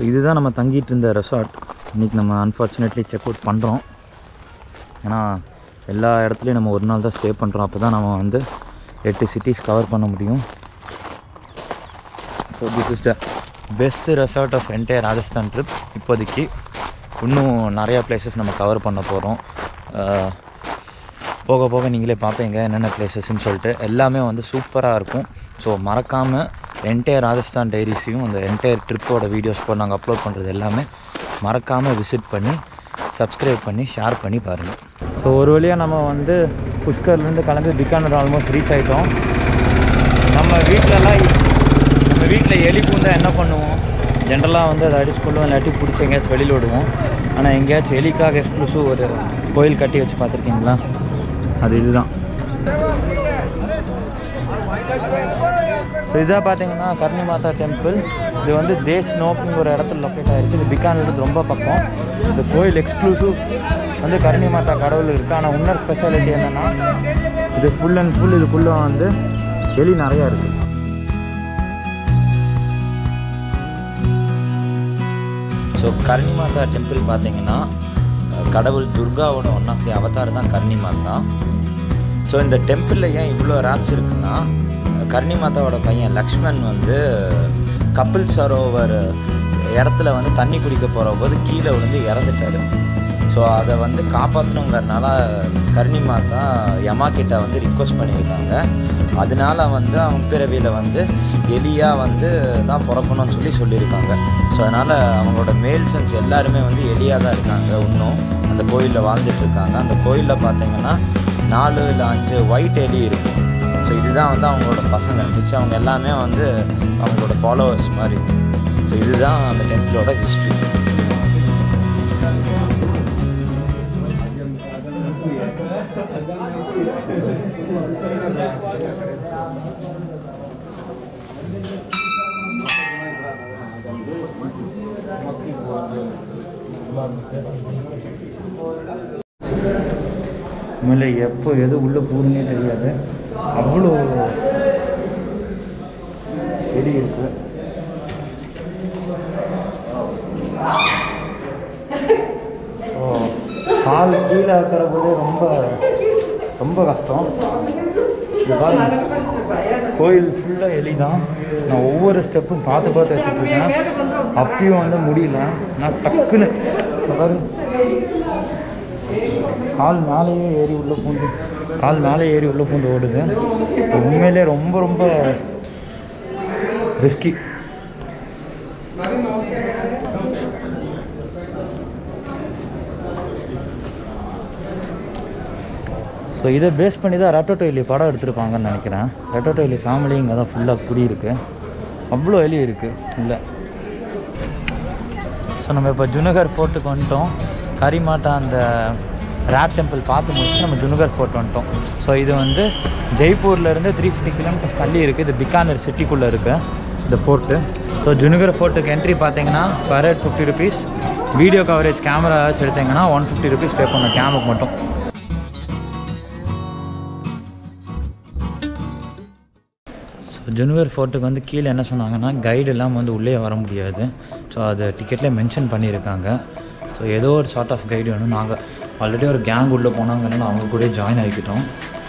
இதுதான் நம்ம தங்கிட்டு இருந்த ரெசார்ட் இன்றைக்கி நம்ம அன்ஃபார்ச்சுனேட்லி செக் அவுட் பண்ணுறோம் ஏன்னா எல்லா இடத்துலையும் நம்ம ஒரு நாள் தான் ஸ்டே பண்ணுறோம் அப்போ தான் நம்ம வந்து எட்டு சிட்டிஸ் கவர் பண்ண முடியும் so this is the best resort of entire Rajasthan trip இப்போதைக்கு இன்னும் நிறையா பிளேசஸ் நம்ம கவர் பண்ண போகிறோம் போக போக நீங்களே பார்ப்பீங்க என்னென்ன பிளேசஸ்ன்னு சொல்லிட்டு எல்லாமே வந்து சூப்பராக இருக்கும் ஸோ மறக்காமல் என்டையர் ராஜஸ்தான் டைரிஸையும் அந்த என்டையர் ட்ரிப்போட வீடியோஸ் கூட நாங்கள் அப்லோட் பண்ணுறது எல்லாமே மறக்காமல் விசிட் பண்ணி சப்ஸ்கிரைப் பண்ணி ஷேர் பண்ணி பாருங்கள் ஸோ ஒரு வழியாக நம்ம வந்து புஷ்கர்லேருந்து கிளம்பி பிகானர் ஆல்மோஸ்ட் ரீச் ஆகிட்டோம் நம்ம வீட்டிலலாம் நம்ம வீட்டில் எலி பூந்தா என்ன பண்ணுவோம் ஜென்ரலாக வந்து அதை அடிச்சு கொள்ளுவோம் இல்லாட்டி பிடிச்சி எங்கேயாச்சும் வெளியில் விடுவோம் ஆனால் எங்கேயாச்சும் எலிக்காக எக்ஸ்க்ளூசிவ் ஒரு கோயில் கட்டி வச்சு பார்த்துருக்கீங்களா அது இதுதான் ஸோ இதாக பார்த்தீங்கன்னா கர்ணி மாதா டெம்பிள் இது வந்து தேஸ் நோக்குங்கிற ஒரு இடத்துல லொக்கேட் ஆகிருக்கு இது பிகானருக்கு ரொம்ப பக்கம் இந்த கோயில் எக்ஸ்க்ளூசிவ் வந்து கர்ணி மாதா கடவுள் இருக்குது ஆனால் இன்னொரு ஸ்பெஷாலிட்டி என்னென்னா இது ஃபுல் அண்ட் ஃபுல் இதுக்குள்ளே வந்து எலி நிறையா இருக்குது ஸோ கர்ணி மாதா டெம்பிள் பார்த்தீங்கன்னா கடவுள் துர்காவோட ஒன் ஆஃப் தி அவதார் தான் கர்ணி மாதா ஸோ இந்த டெம்பிளில் ஏன் இவ்வளோ ராப்ஸ் இருக்குன்னா கர்ணி மாதாவோட பையன் லக்ஷ்மண் வந்து கபில் சரோவர் இடத்துல வந்து தண்ணி குடிக்க போகிற போது கீழே விழுந்து இறந்துட்டாரு ஸோ அதை வந்து காப்பாற்றணுங்கிறனால கர்ணி மாதா யமா கிட்ட வந்து ரிக்வஸ்ட் பண்ணியிருக்காங்க அதனால வந்து அவங்க பிறவியில் வந்து எலியா வந்து தான் பிறக்கணும்னு சொல்லி சொல்லியிருக்காங்க ஸோ அதனால் அவங்களோட மேல் சென்ஸ் எல்லாருமே வந்து எலியாக தான் இருக்காங்க இன்னும் அந்த கோயிலில் வாழ்ந்துட்டு இருக்காங்க அந்த கோயிலில் பார்த்தீங்கன்னா நாலு இல்லை அஞ்சு ஒயிட் எலி இருக்கும் ஸோ இதுதான் வந்து அவங்களோட பசங்க மிச்சம் அவங்க எல்லாமே வந்து அவங்களோட ஃபாலோவர்ஸ் மாதிரி ஸோ இதுதான் அந்த டெம்பிளோட ஹிஸ்ட்ரி உண்மையிலே எப்போ எது உள்ளே போகுதுன்னே தெரியாது அவ்வளோ எலி இருக்கு ஸோ கால் கீழே இருக்கிற போதே ரொம்ப ரொம்ப கஷ்டம் இது பாருங்க கோயில் ஃபுல்லாக எலி தான் நான் ஒவ்வொரு ஸ்டெப்பும் பார்த்து பார்த்து வச்சுட்டு இருக்கேன் அப்பயும் வந்து முடியல நான் டக்குன்னு இங்க பாருங்க கால் மேலேயே ஏறி உள்ளே பூந்து கால் மேலே ஏறி உள்ளே பூந்து ஓடுது உண்மையிலே ரொம்ப ரொம்ப ரிஸ்கி ஸோ இதை பேஸ் பண்ணி தான் ரெட்டோட்டோயிலி படம் எடுத்திருப்பாங்கன்னு நினைக்கிறேன் ரெட்டோட்டோயிலி ஃபேமிலி இங்கே தான் ஃபுல்லாக குடியிருக்கு அவ்வளோ எலி இருக்குது இல்லை ஸோ நம்ம இப்போ ஜுனகர் ஃபோர்ட்டுக்கு வந்துட்டோம் கரிமாட்டா அந்த ரேட் டெம்பிள் பார்த்து முடிச்சு நம்ம ஜுனகர் ஃபோர்ட் வந்துட்டோம் ஸோ இது வந்து ஜெய்ப்பூர்லேருந்து த்ரீ ஃபிஃப்டி கிலோமீட்டர்ஸ் தள்ளி இருக்குது இது பிகானர் சிட்டிக்குள்ளே இருக்குது இந்த ஃபோர்ட்டு ஸோ ஜுனகர் ஃபோர்ட்டுக்கு என்ட்ரி பார்த்தீங்கன்னா per head fifty rupees video coverage camera வச்சு எடுத்தீங்கன்னா ஒன் ஃபிஃப்டி ருபீஸ் பே பண்ணணும் கேமுக்கு மட்டும் ஸோ ஜுனுவர் ஃபோர்ட்டுக்கு வந்து கீழே என்ன சொன்னாங்கன்னா கைடு எல்லாம் வந்து உள்ளே வர முடியாது ஸோ அதை டிக்கெட்லேயே மென்ஷன் பண்ணியிருக்காங்க ஸோ ஏதோ ஒரு சார்ட் ஆஃப் கைடு வேணும் நாங்கள் ஆல்ரெடி ஒரு கேங் உள்ளே போனாங்கன்னு அவங்க கூட ஜாயின் ஆகிக்கிட்டோம்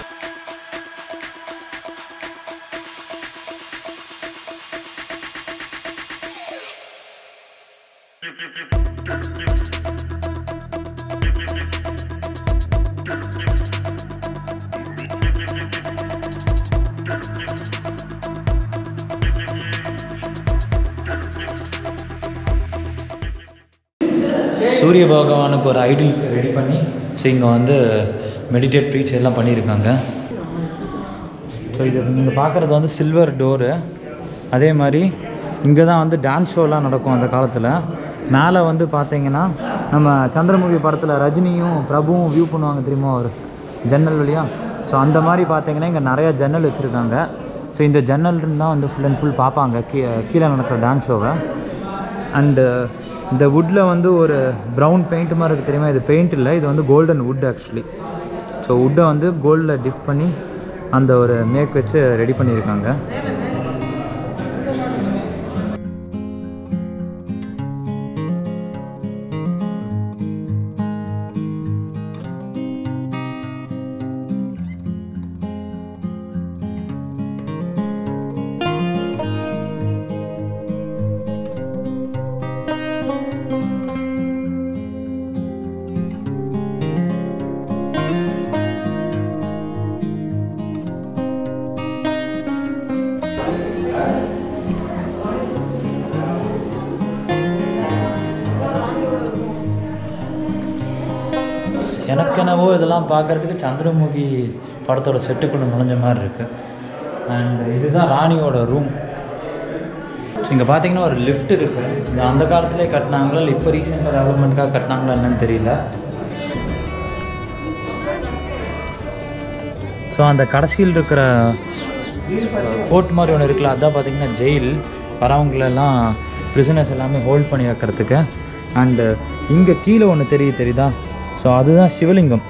சூரிய பகவானுக்கு ஒரு ஐடில் ரெடி பண்ணி ஸோ இங்கே வந்து மெடிடேட் ப்ரீச் எல்லாம் பண்ணியிருக்காங்க ஸோ இது நீங்கள் பார்க்குறது வந்து சில்வர் டோரு அதே மாதிரி இங்கே தான் வந்து டான்ஸ் ஷோலாம் நடக்கும் அந்த காலத்தில் மேலே வந்து பார்த்தீங்கன்னா நம்ம சந்திரமுகி படத்தில் ரஜினியும் பிரபுவும் வியூ பண்ணுவாங்க தெரியுமா ஒரு ஜன்னல் வழியாக ஸோ அந்த மாதிரி பார்த்தீங்கன்னா இங்கே நிறையா ஜன்னல் வச்சுருக்காங்க ஸோ இந்த ஜன்னல் தான் வந்து ஃபுல் அண்ட் ஃபுல் பார்ப்பாங்க கீ கீழே நடக்கிற டான்ஸ் ஷோவை அண்டு இந்த வுட்டில் வந்து ஒரு ப்ரௌன் பெயிண்ட் மாதிரி இருக்குது தெரியுமா இது பெயிண்ட் இல்லை இது வந்து கோல்டன் வுட் ஆக்சுவலி ஸோ வுட்டை வந்து கோல்டில் டிப் பண்ணி அந்த ஒரு மேக் வச்சு ரெடி பண்ணியிருக்காங்க எனக்கு என்னவோ இதெல்லாம் பார்க்குறதுக்கு சந்திரமுகி படத்தோட செட்டுக்குள்ளே நுழைஞ்ச மாதிரி இருக்குது அண்ட் இதுதான் ராணியோட ரூம் ஸோ இங்கே பார்த்தீங்கன்னா ஒரு லிஃப்ட் இருக்குது இது அந்த காலத்திலே கட்டினாங்களா இல்லை இப்போ ரீசெண்டாக டெவலப்மெண்ட்டுக்காக கட்டினாங்களா என்னன்னு தெரியல ஸோ அந்த கடைசியில் இருக்கிற ஃபோர்ட் மாதிரி ஒன்று இருக்குல்ல அதான் பார்த்தீங்கன்னா ஜெயில் வரவங்களெல்லாம் ப்ரிசனர்ஸ் எல்லாமே ஹோல்ட் பண்ணி வைக்கிறதுக்கு அண்டு இங்கே கீழே ஒன்று தெரியுது தெரியுதா ஸோ அதுதான் சிவலிங்கம்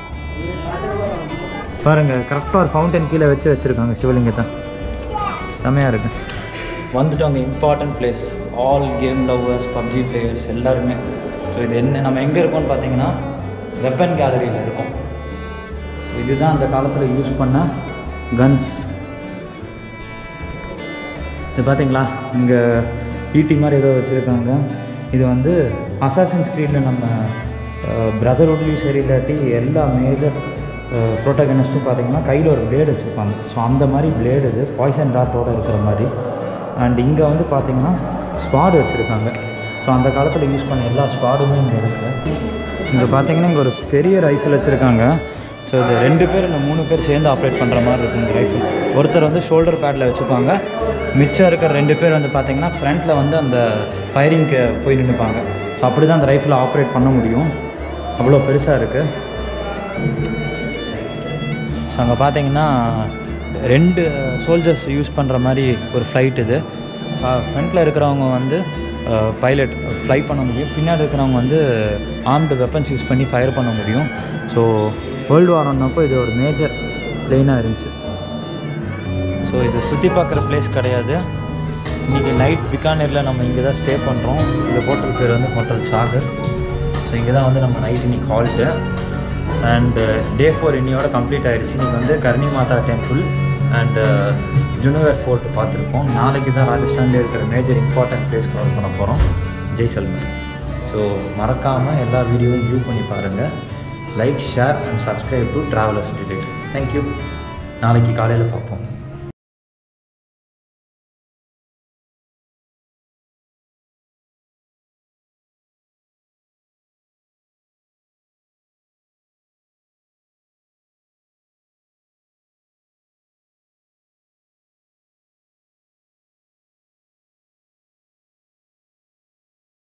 பாருங்கள் கரெக்டாக ஒரு ஃபவுண்டன் கீழே வச்சு வச்சுருக்காங்க சிவலிங்கத்தை செமையாக இருக்கு வந்துட்டோங்க important place all game lovers PUBG players எல்லாருமே ஸோ இது என்ன நம்ம எங்கே இருக்கோம்னு பார்த்தீங்கன்னா வெப்பன் கேலரியில் இருக்கோம் ஸோ இதுதான் அந்த காலத்தில் யூஸ் பண்ண கன்ஸ் இது பார்த்தீங்களா இங்கே ஈட்டி மாதிரி ஏதோ வச்சுருக்காங்க இது வந்து அசாசின் ஸ்க்ரீனில் நம்ம பிரதர்ஹுட்லேயும் சரி இல்லாட்டி எல்லா மேஜர் ப்ரோட்டகனிஸ்ட்டும் பார்த்தீங்கன்னா கையில் ஒரு பிளேடு வச்சுருப்பாங்க ஸோ அந்த மாதிரி பிளேடு இது பாய்சன் டாட்டோட இருக்கிற மாதிரி அண்ட் இங்கே வந்து பார்த்தீங்கன்னா ஸ்குவாடு வச்சுருக்காங்க ஸோ அந்த காலத்தில் யூஸ் பண்ண எல்லா ஸ்குவாடுமே இங்கே இருக்குது இங்கே பார்த்தீங்கன்னா இங்கே ஒரு பெரிய ரைஃபிள் வச்சுருக்காங்க ஸோ இது ரெண்டு பேர் இல்லை மூணு பேர் சேர்ந்து ஆப்ரேட் பண்ணுற மாதிரி இருக்கும் இந்த ரைஃபிள் ஒருத்தர் வந்து ஷோல்டர் பேடில் வச்சுப்பாங்க மிச்சம் இருக்கிற ரெண்டு பேர் வந்து பார்த்தீங்கன்னா ஃப்ரண்ட்டில் வந்து அந்த ஃபயரிங்க்கு போய் நின்றுப்பாங்க ஸோ அப்படி தான் அந்த ரைஃபிளை ஆப்ரேட் பண்ண முடியும் அவ்வளோ பெருசாக இருக்குது ஸோ அங்கே பார்த்தீங்கன்னா ரெண்டு சோல்ஜர்ஸ் யூஸ் பண்ணுற மாதிரி ஒரு ஃப்ளைட் இது ஃப்ரண்ட்டில் இருக்கிறவங்க வந்து பைலட் ஃப்ளை பண்ண முடியும் பின்னாடி இருக்கிறவங்க வந்து ஆர்ம்டு வெப்பன்ஸ் யூஸ் பண்ணி ஃபயர் பண்ண முடியும் ஸோ வேர்ல்டு வார் வந்தப்போ இது ஒரு மேஜர் பிளெயினாக இருந்துச்சு ஸோ இது சுற்றி பார்க்குற பிளேஸ் கிடையாது இன்றைக்கி நைட் பிகானேரில் நம்ம இங்கே தான் ஸ்டே பண்ணுறோம் இந்த ஹோட்டல் பேர் வந்து ஹோட்டல் சாகர் ஸோ இங்கே தான் வந்து நம்ம நைட் இன்னைக்கு ஹால்ட்டு அண்டு டே ஃபோர் இன்னியோட கம்ப்ளீட் ஆயிடுச்சு இன்றைக்கி வந்து கர்ணி மாதா டெம்பிள் அண்டு ஜுனவர் ஃபோர்ட் பார்த்துருப்போம் நாளைக்கு தான் ராஜஸ்தானில் இருக்கிற மேஜர் இம்பார்ட்டன்ட் பிளேஸ் கவர் பண்ண போகிறோம் ஜெய்சல்மர் ஸோ மறக்காமல் எல்லா வீடியோவும் வியூ பண்ணி பாருங்கள் like share and subscribe to travellers delight thank you நாளைக்கு காலையில் பார்ப்போம்